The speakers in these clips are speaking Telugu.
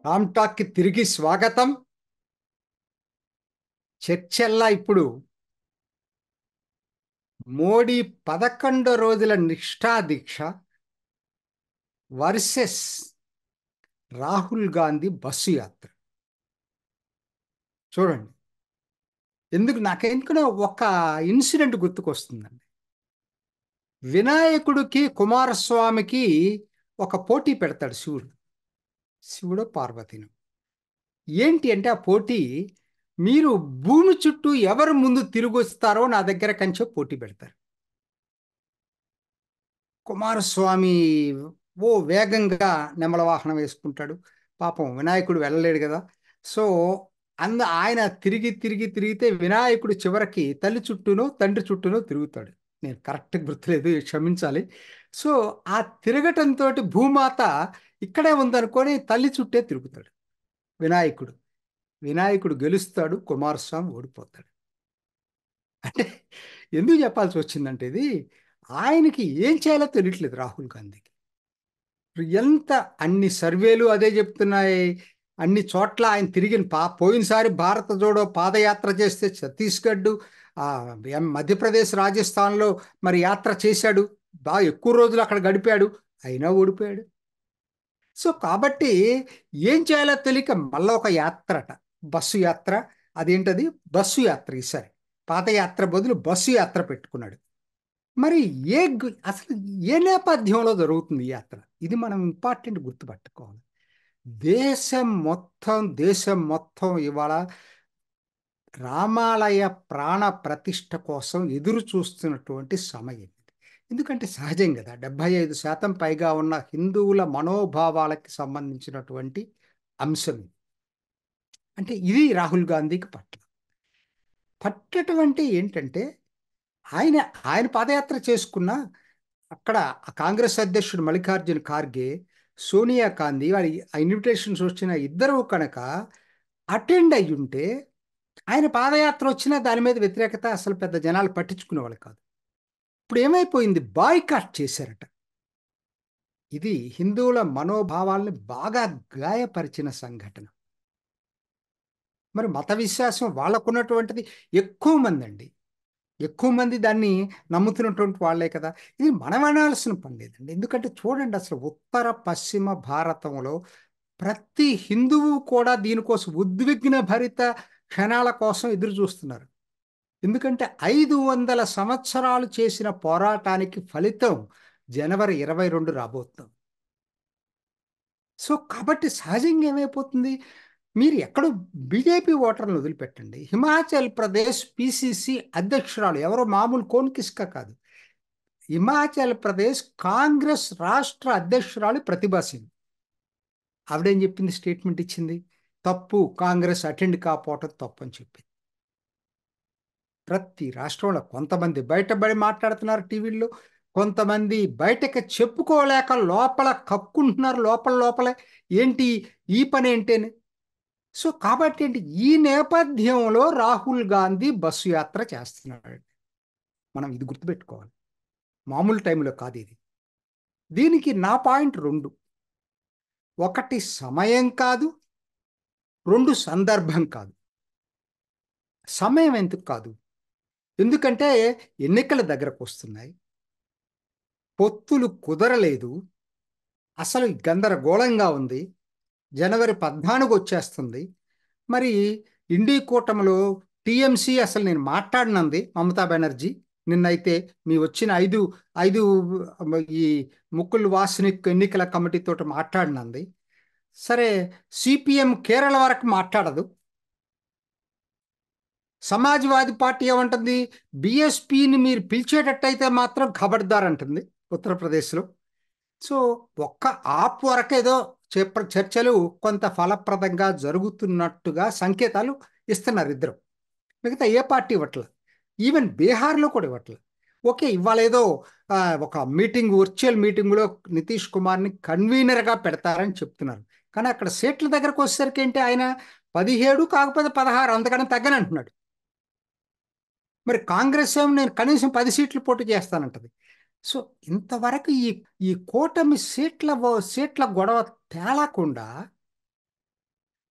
రామ్ టాక్కి తిరిగి స్వాగతం చర్చల్లా ఇప్పుడు మోడీ పదకొండు రోజుల నిష్ఠా దీక్ష వర్సెస్ రాహుల్ గాంధీ బస్సు యాత్ర చూడండి ఎందుకు నాకెందుకనో ఒక ఇన్సిడెంట్ గుర్తుకొస్తుందండి వినాయకుడికి కుమారస్వామికి ఒక పోటీ పెడతాడు శివుడు శివుడు పార్వతిను ఏంటి అంటే ఆ పోటీ మీరు భూమి చుట్టూ ఎవరు ముందు తిరిగి వస్తారో నా దగ్గర కంచె పోటీ పెడతారు కుమారస్వామి ఓ వేగంగా నెమల వాహనం వేసుకుంటాడు పాపం వినాయకుడు వెళ్ళలేడు కదా సో అంద ఆయన తిరిగి తిరిగి తిరిగితే వినాయకుడు చివరికి తల్లి చుట్టూనో తండ్రి చుట్టూనో తిరుగుతాడు నేను కరెక్ట్ గుర్తులేదు క్షమించాలి సో ఆ తిరగటంతో భూమాత ఇక్కడే ఉందనుకొని తల్లి చుట్టే తిరుగుతాడు వినాయకుడు వినాయకుడు గెలుస్తాడు కుమారస్వామి ఓడిపోతాడు అంటే ఎందుకు చెప్పాల్సి వచ్చిందంటే ఇది ఆయనకి ఏం చేయాలో తెలియట్లేదు రాహుల్ గాంధీకి ఎంత అన్ని సర్వేలు అదే చెప్తున్నాయి అన్ని చోట్ల ఆయన తిరిగిన పా పోయినసారి భారత జోడో పాదయాత్ర చేస్తే ఛత్తీస్గఢ్ మధ్యప్రదేశ్ రాజస్థాన్లో మరి యాత్ర చేశాడు బాగా ఎక్కువ రోజులు అక్కడ గడిపాడు అయినా ఓడిపోయాడు సో కాబట్టి ఏం చేయాలో తెలియక మళ్ళీ ఒక యాత్రట బస్సు యాత్ర అదేంటది బస్సు యాత్ర ఈసారి పాదయాత్ర బదులు బస్సు యాత్ర పెట్టుకున్నాడు మరి ఏ అసలు ఏ నేపథ్యంలో జరుగుతుంది ఈ యాత్ర ఇది మనం ఇంపార్టెంట్ గుర్తుపట్టుకోవాలి దేశం మొత్తం దేశం మొత్తం ఇవాళ రామాలయ ప్రాణ ప్రతిష్ట కోసం ఎదురు చూస్తున్నటువంటి సమయం ఎందుకంటే సహజం కదా డెబ్బై ఐదు శాతం పైగా ఉన్న హిందువుల మనోభావాలకి సంబంధించినటువంటి అంశం అంటే ఇది రాహుల్ గాంధీకి పట్ల పట్టడం అంటే ఏంటంటే ఆయన ఆయన పాదయాత్ర చేసుకున్న అక్కడ కాంగ్రెస్ అధ్యక్షుడు మల్లికార్జున ఖార్గే సోనియా గాంధీ వారి ఇన్విటేషన్స్ వచ్చిన ఇద్దరు కనుక అటెండ్ అయ్యి ఉంటే ఆయన పాదయాత్ర వచ్చినా దాని మీద వ్యతిరేకత అసలు పెద్ద జనాలు పట్టించుకునేవాళ్ళు కాదు ఇప్పుడు ఏమైపోయింది బాయ్కాట్ చేశారట ఇది హిందువుల మనోభావాల్ని బాగా గాయపరిచిన సంఘటన మరి మత విశ్వాసం వాళ్ళకున్నటువంటిది ఎక్కువ మంది అండి ఎక్కువ మంది దాన్ని నమ్ముతున్నటువంటి వాళ్ళే కదా ఇది మనం అనాల్సిన పని లేదండి ఎందుకంటే చూడండి అసలు ఉత్తర పశ్చిమ భారతంలో ప్రతి హిందువు కూడా దీనికోసం ఉద్విగ్న భరిత క్షణాల కోసం ఎదురు చూస్తున్నారు ఎందుకంటే ఐదు వందల సంవత్సరాలు చేసిన పోరాటానికి ఫలితం జనవరి ఇరవై రెండు రాబోతున్నాం సో కాబట్టి సహజంగా ఏమైపోతుంది మీరు ఎక్కడో బీజేపీ ఓటర్లను వదిలిపెట్టండి హిమాచల్ ప్రదేశ్ పిసిసి అధ్యక్షురాలు ఎవరో మామూలు కోన్కిస్క కాదు హిమాచల్ ప్రదేశ్ కాంగ్రెస్ రాష్ట్ర అధ్యక్షురాలు ప్రతిభా సింగ్ ఆవిడేం చెప్పింది స్టేట్మెంట్ ఇచ్చింది తప్పు కాంగ్రెస్ అటెండ్ కాపోవటం తప్పు అని చెప్పింది ప్రతి రాష్ట్రంలో కొంతమంది బయటపడి మాట్లాడుతున్నారు టీవీల్లో కొంతమంది బయటకి చెప్పుకోలేక లోపల కక్కుంటున్నారు లోపల లోపలే ఏంటి ఈ పని ఏంటని సో కాబట్టి ఏంటి ఈ నేపథ్యంలో రాహుల్ గాంధీ బస్సు యాత్ర చేస్తున్నాడు మనం ఇది గుర్తుపెట్టుకోవాలి మామూలు టైంలో కాదు ఇది దీనికి నా పాయింట్ రెండు ఒకటి సమయం కాదు రెండు సందర్భం కాదు సమయం ఎందుకు కాదు ఎందుకంటే ఎన్నికల దగ్గరకు వస్తున్నాయి పొత్తులు కుదరలేదు అసలు గందరగోళంగా ఉంది జనవరి పద్నాలుగు వచ్చేస్తుంది మరి ఇండి కూటమిలో టీఎంసీ అసలు నేను మాట్లాడినంది మమతా బెనర్జీ నిన్నైతే మీ వచ్చిన ఐదు ఐదు ఈ ముక్కులు వాసనిక్ ఎన్నికల కమిటీతో మాట్లాడినంది సరే సిపిఎం కేరళ వరకు మాట్లాడదు సమాజ్వాదీ పార్టీ ఏమంటుంది బిఎస్పిని మీరు పిలిచేటట్టయితే మాత్రం ఖబర్దార్ అంటుంది ఉత్తరప్రదేశ్లో సో ఒక్క ఆప్ వరకేదో చర్చలు కొంత ఫలప్రదంగా జరుగుతున్నట్టుగా సంకేతాలు ఇస్తున్నారు ఇద్దరు మిగతా ఏ పార్టీ ఇవ్వట్ల ఈవెన్ బీహార్లో కూడా ఇవ్వట్ల ఓకే ఇవాళ ఏదో ఒక మీటింగ్ వర్చువల్ మీటింగ్లో నితీష్ కుమార్ని కన్వీనర్గా పెడతారని చెప్తున్నారు కానీ అక్కడ సీట్ల దగ్గరకు వచ్చేసరికి ఏంటి ఆయన పదిహేడు కాకపోతే పదహారు అంతకన్నా తగ్గని అంటున్నాడు మరి కాంగ్రెస్ ఏమో నేను కనీసం పది సీట్లు పోటీ చేస్తానంటది సో ఇంతవరకు ఈ ఈ కూటమి సీట్ల సీట్ల గొడవ తేలకుండా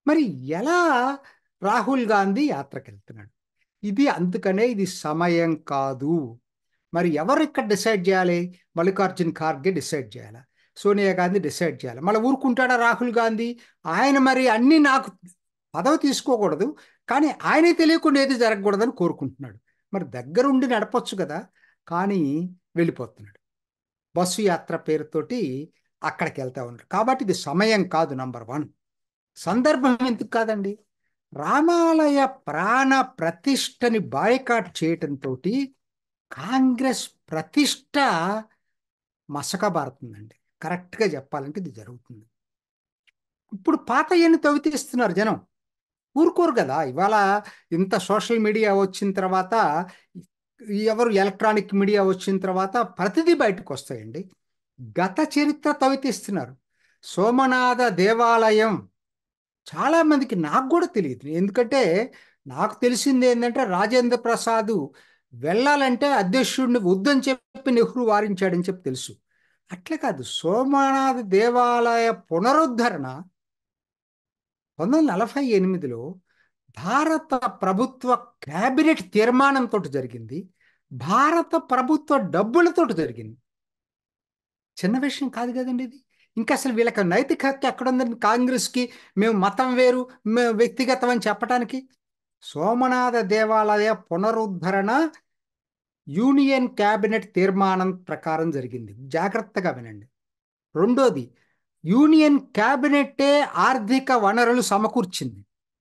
మరి ఎలా రాహుల్ గాంధీ యాత్రకు వెళ్తున్నాడు ఇది అందుకనే ఇది సమయం కాదు మరి ఎవరు ఇక్కడ డిసైడ్ చేయాలి మల్లికార్జున్ ఖార్గే డిసైడ్ చేయాలి సోనియా గాంధీ డిసైడ్ చేయాలి మళ్ళీ ఊరుకుంటాడా రాహుల్ గాంధీ ఆయన మరి అన్నీ నాకు పదవి తీసుకోకూడదు కానీ ఆయనే తెలియకుండా ఏది జరగకూడదని కోరుకుంటున్నాడు మరి దగ్గరుండి నడపొచ్చు కదా కానీ వెళ్ళిపోతున్నాడు బస్సు యాత్ర పేరుతోటి అక్కడికి వెళ్తా ఉన్నాడు కాబట్టి ఇది సమయం కాదు నంబర్ వన్ సందర్భం ఎందుకు కాదండి రామాలయ ప్రాణ ప్రతిష్టని బాయ్కాట్ చేయటంతో కాంగ్రెస్ ప్రతిష్ట మసకబారుతుందండి కరెక్ట్గా చెప్పాలంటే ఇది జరుగుతుంది ఇప్పుడు పాత ఎన్ని తవ్వితీస్తున్నారు జనం ఊరుకోరు కదా ఇవాళ ఇంత సోషల్ మీడియా వచ్చిన తర్వాత ఎవరు ఎలక్ట్రానిక్ మీడియా వచ్చిన తర్వాత ప్రతిదీ బయటకు వస్తాయండి గత చరిత్ర తవ్వితీస్తున్నారు సోమనాథ దేవాలయం చాలా మందికి నాకు కూడా తెలియదు ఎందుకంటే నాకు తెలిసింది ఏంటంటే రాజేంద్ర ప్రసాద్ వెళ్ళాలంటే అధ్యక్షుడిని వద్దని చెప్పి నెహ్రూ వారించాడని చెప్పి తెలుసు అట్లే కాదు సోమనాథ దేవాలయ పునరుద్ధరణ పంతొమ్మిది వందల నలభై ఎనిమిదిలో భారత ప్రభుత్వ కేబినెట్ తీర్మానంతో జరిగింది భారత ప్రభుత్వ డబ్బులతో జరిగింది చిన్న విషయం కాదు కదండి ఇది ఇంకా అసలు వీళ్ళకి నైతిక హక్కు ఎక్కడ ఉందండి కాంగ్రెస్కి మేము మతం వేరు మేము వ్యక్తిగతం అని చెప్పడానికి సోమనాథ దేవాలయ పునరుద్ధరణ యూనియన్ క్యాబినెట్ తీర్మానం ప్రకారం జరిగింది జాగ్రత్తగా వినండి రెండోది యూనియన్ క్యాబినెట్టే ఆర్థిక వనరులు సమకూర్చింది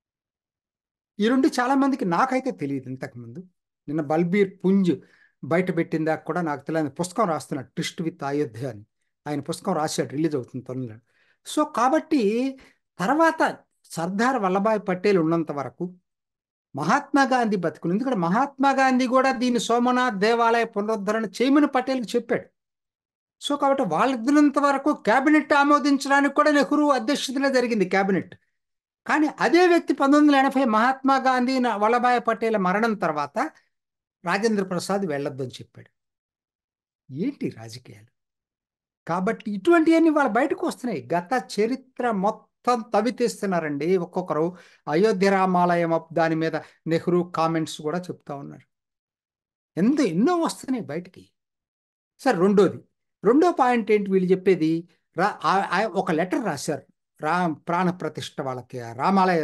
ఈ రెండు చాలా మందికి నాకైతే తెలియదు ఇంతకుముందు నిన్న బల్బీర్ పుంజ్ బయట పెట్టిందా కూడా నాకు తెలియదు పుస్తకం రాస్తున్నాడు ట్విస్ట్ విత్ అయోధ్య అని ఆయన పుస్తకం రాశాడు రిలీజ్ అవుతుంది తొందరలో సో కాబట్టి తర్వాత సర్దార్ వల్లభాయ్ పటేల్ ఉన్నంత వరకు మహాత్మా గాంధీ బతుకులు ఎందుకంటే మహాత్మా గాంధీ కూడా దీన్ని సోమనాథ్ దేవాలయ పునరుద్ధరణ చేయమని పటేల్కి చెప్పాడు సో కాబట్టి వాళ్ళిద్దరంత వరకు క్యాబినెట్ ఆమోదించడానికి కూడా నెహ్రూ అధ్యక్షతనే జరిగింది క్యాబినెట్ కానీ అదే వ్యక్తి పంతొమ్మిది వందల ఎనభై మహాత్మా గాంధీ వల్లభాయ్ పటేల్ మరణం తర్వాత రాజేంద్ర ప్రసాద్ వెళ్ళొద్దని చెప్పాడు ఏంటి రాజకీయాలు కాబట్టి ఇటువంటివన్నీ వాళ్ళ బయటకు వస్తున్నాయి గత చరిత్ర మొత్తం తవితీస్తున్నారండి ఒక్కొక్కరు అయోధ్య రామాలయం దాని మీద నెహ్రూ కామెంట్స్ కూడా చెప్తా ఉన్నారు ఎంత ఎన్నో వస్తున్నాయి బయటికి సరే రెండోది రెండో పాయింట్ ఏంటి వీళ్ళు చెప్పేది రా ఒక లెటర్ రాశారు రా ప్రాణ ప్రతిష్ట వాళ్ళకి రామాలయ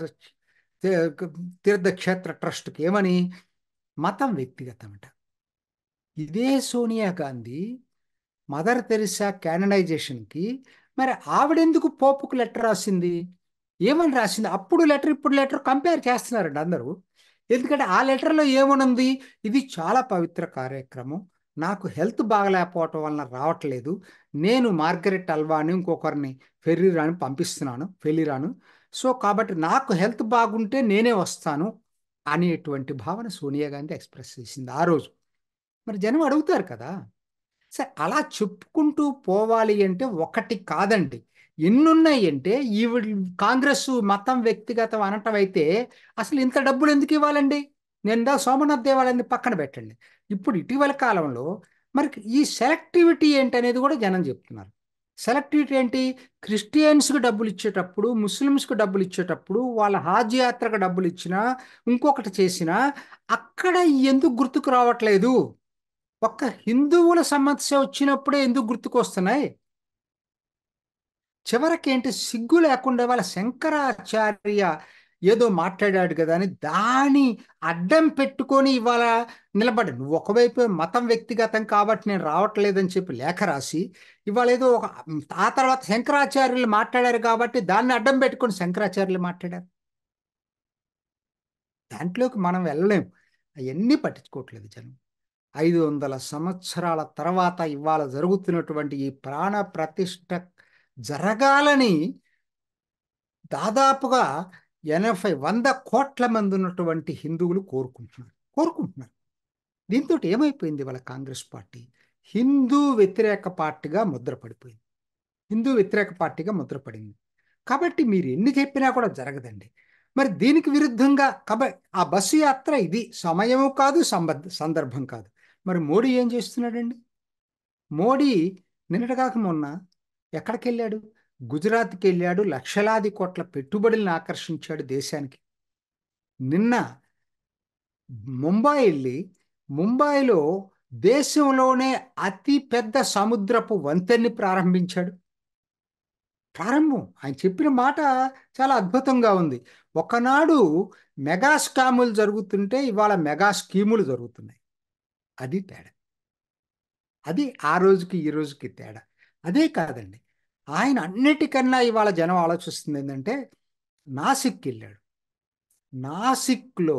తీర్థక్షేత్ర ట్రస్ట్కి ఏమని మతం వ్యక్తిగతం అంట ఇదే సోనియా గాంధీ మదర్ తెరిసా క్యాననైజేషన్కి మరి ఆవిడెందుకు పోపుకు లెటర్ రాసింది ఏమని రాసింది అప్పుడు లెటర్ ఇప్పుడు లెటర్ కంపేర్ చేస్తున్నారండి అందరూ ఎందుకంటే ఆ లెటర్లో ఏమనుంది ఇది చాలా పవిత్ర కార్యక్రమం నాకు హెల్త్ బాగలేకపోవటం వలన రావట్లేదు నేను మార్గరెట్ అల్వాని ఇంకొకరిని ఫెర్రీరాని పంపిస్తున్నాను ఫెల్లిరాను సో కాబట్టి నాకు హెల్త్ బాగుంటే నేనే వస్తాను అనేటువంటి భావన సోనియా గాంధీ ఎక్స్ప్రెస్ చేసింది ఆ రోజు మరి జనం అడుగుతారు కదా సరే అలా చెప్పుకుంటూ పోవాలి అంటే ఒకటి కాదండి ఎన్నున్నాయి అంటే ఈ కాంగ్రెస్ మతం వ్యక్తిగతం అనటం అయితే అసలు ఇంత డబ్బులు ఎందుకు ఇవ్వాలండి నేను దా సోమనాథ్ దేవాలయాన్ని పక్కన పెట్టండి ఇప్పుడు ఇటీవల కాలంలో మరి ఈ సెలెక్టివిటీ ఏంటనేది కూడా జనం చెప్తున్నారు సెలెక్టివిటీ ఏంటి క్రిస్టియన్స్కి డబ్బులు ఇచ్చేటప్పుడు ముస్లిమ్స్కి డబ్బులు ఇచ్చేటప్పుడు వాళ్ళ హాజ్ యాత్రకు డబ్బులు ఇచ్చినా ఇంకొకటి చేసినా అక్కడ ఎందుకు గుర్తుకు రావట్లేదు ఒక్క హిందువుల సమస్య వచ్చినప్పుడే ఎందుకు గుర్తుకు వస్తున్నాయి చివరికేంటి సిగ్గు లేకుండా వాళ్ళ శంకరాచార్య ఏదో మాట్లాడాడు కదా అని దాని అడ్డం పెట్టుకొని ఇవాళ నిలబడి నువ్వు ఒకవైపు మతం వ్యక్తిగతం కాబట్టి నేను రావట్లేదని చెప్పి లేఖ రాసి ఇవాళ ఏదో ఒక ఆ తర్వాత శంకరాచార్యులు మాట్లాడారు కాబట్టి దాన్ని అడ్డం పెట్టుకొని శంకరాచార్యులు మాట్లాడారు దాంట్లోకి మనం వెళ్ళలేం అవన్నీ పట్టించుకోవట్లేదు జనం ఐదు వందల సంవత్సరాల తర్వాత ఇవాళ జరుగుతున్నటువంటి ఈ ప్రాణ ప్రతిష్ట జరగాలని దాదాపుగా ఎనభై వంద కోట్ల మంది ఉన్నటువంటి హిందువులు కోరుకుంటున్నారు కోరుకుంటున్నారు దీంతో ఏమైపోయింది వాళ్ళ కాంగ్రెస్ పార్టీ హిందూ వ్యతిరేక పార్టీగా ముద్రపడిపోయింది హిందూ వ్యతిరేక పార్టీగా ముద్రపడింది కాబట్టి మీరు ఎన్ని చెప్పినా కూడా జరగదండి మరి దీనికి విరుద్ధంగా కబ ఆ బస్సు యాత్ర ఇది సమయము కాదు సంబద్ధ సందర్భం కాదు మరి మోడీ ఏం చేస్తున్నాడండి మోడీ నిన్నటికాక మొన్న ఎక్కడికి వెళ్ళాడు గుజరాత్కి వెళ్ళాడు లక్షలాది కోట్ల పెట్టుబడులను ఆకర్షించాడు దేశానికి నిన్న ముంబై వెళ్ళి ముంబైలో దేశంలోనే అతి పెద్ద సముద్రపు వంతెన్ని ప్రారంభించాడు ప్రారంభం ఆయన చెప్పిన మాట చాలా అద్భుతంగా ఉంది ఒకనాడు మెగా స్కాములు జరుగుతుంటే ఇవాళ మెగా స్కీములు జరుగుతున్నాయి అది తేడా అది ఆ రోజుకి ఈ రోజుకి తేడా అదే కాదండి ఆయన అన్నిటికన్నా ఇవాళ జనం ఆలోచిస్తుంది ఏంటంటే నాసిక్ వెళ్ళాడు నాసిక్లో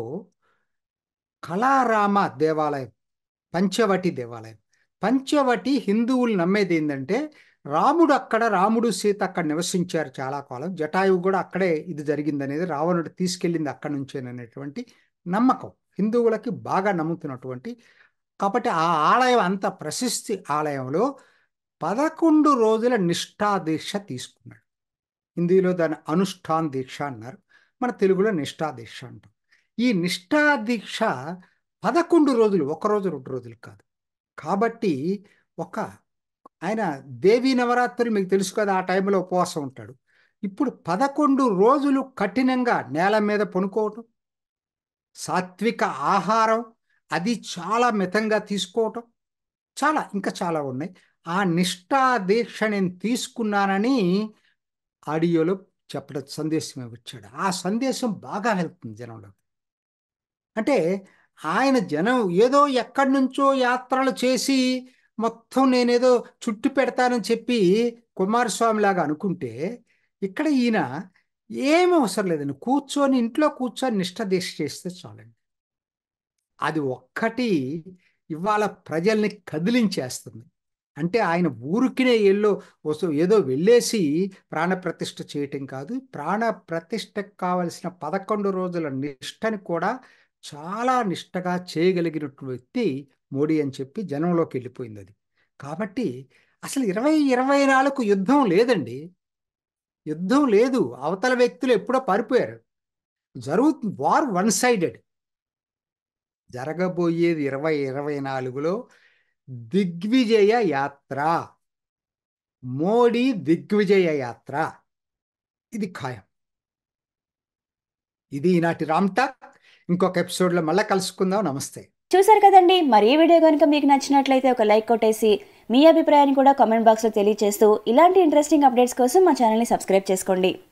కళారామ దేవాలయం పంచవటి దేవాలయం పంచవటి హిందువులు నమ్మేది ఏంటంటే రాముడు అక్కడ రాముడు సీత అక్కడ నివసించారు చాలా కాలం జటాయువు కూడా అక్కడే ఇది జరిగిందనేది రావణుడు తీసుకెళ్ళింది అక్కడి నుంచేననేటువంటి నమ్మకం హిందువులకి బాగా నమ్ముతున్నటువంటి కాబట్టి ఆ ఆలయం అంత ప్రశస్తి ఆలయంలో పదకొండు రోజుల నిష్ఠా దీక్ష తీసుకున్నాడు హిందీలో దాని అనుష్ఠాన్ దీక్ష అన్నారు మన తెలుగులో నిష్ఠా దీక్ష అంటాం ఈ నిష్ఠా దీక్ష పదకొండు రోజులు ఒక రోజు రెండు రోజులు కాదు కాబట్టి ఒక ఆయన దేవీ నవరాత్రులు మీకు తెలుసు కదా ఆ టైంలో ఉపవాసం ఉంటాడు ఇప్పుడు పదకొండు రోజులు కఠినంగా నేల మీద పనుకోవటం సాత్విక ఆహారం అది చాలా మితంగా తీసుకోవటం చాలా ఇంకా చాలా ఉన్నాయి ఆ నిష్ఠా దీక్ష నేను తీసుకున్నానని ఆడియోలో చెప్పడం సందేశం ఇచ్చాడు ఆ సందేశం బాగా వెళ్తుంది జనంలో అంటే ఆయన జనం ఏదో ఎక్కడి నుంచో యాత్రలు చేసి మొత్తం నేనేదో చుట్టు పెడతానని చెప్పి కుమారస్వామి లాగా అనుకుంటే ఇక్కడ ఈయన ఏమీ అవసరం లేదండి కూర్చొని ఇంట్లో కూర్చొని నిష్ఠ దీక్ష చేస్తే చాలండి అది ఒక్కటి ఇవాళ ప్రజల్ని కదిలించేస్తుంది అంటే ఆయన ఊరికినే ఎల్లో వస్తూ ఏదో వెళ్ళేసి ప్రాణప్రతిష్ఠ చేయటం కాదు ప్రాణ ప్రతిష్టకు కావలసిన పదకొండు రోజుల నిష్టని కూడా చాలా నిష్టగా చేయగలిగినటువంటి వ్యక్తి మోడీ అని చెప్పి జనంలోకి వెళ్ళిపోయింది అది కాబట్టి అసలు ఇరవై ఇరవై నాలుగు యుద్ధం లేదండి యుద్ధం లేదు అవతల వ్యక్తులు ఎప్పుడో పారిపోయారు జరుగుతుంది వార్ వన్ సైడెడ్ జరగబోయేది ఇరవై ఇరవై నాలుగులో దిగ్విజయ యాత్ర మోడీ దిగ్విజయ యాత్ర ఇది ఖాయం ఇది ఈనాటి రామ్ టాక్ ఇంకొక ఎపిసోడ్లో మళ్ళీ కలుసుకుందాం నమస్తే చూసారు కదండి మరి ఈ వీడియో కనుక మీకు నచ్చినట్లయితే ఒక లైక్ కొట్టేసి మీ అభిప్రాయాన్ని కూడా కామెంట్ బాక్స్లో తెలియజేస్తూ ఇలాంటి ఇంట్రెస్టింగ్ అప్డేట్స్ కోసం మా ఛానల్ని సబ్స్క్రైబ్ చేసుకోండి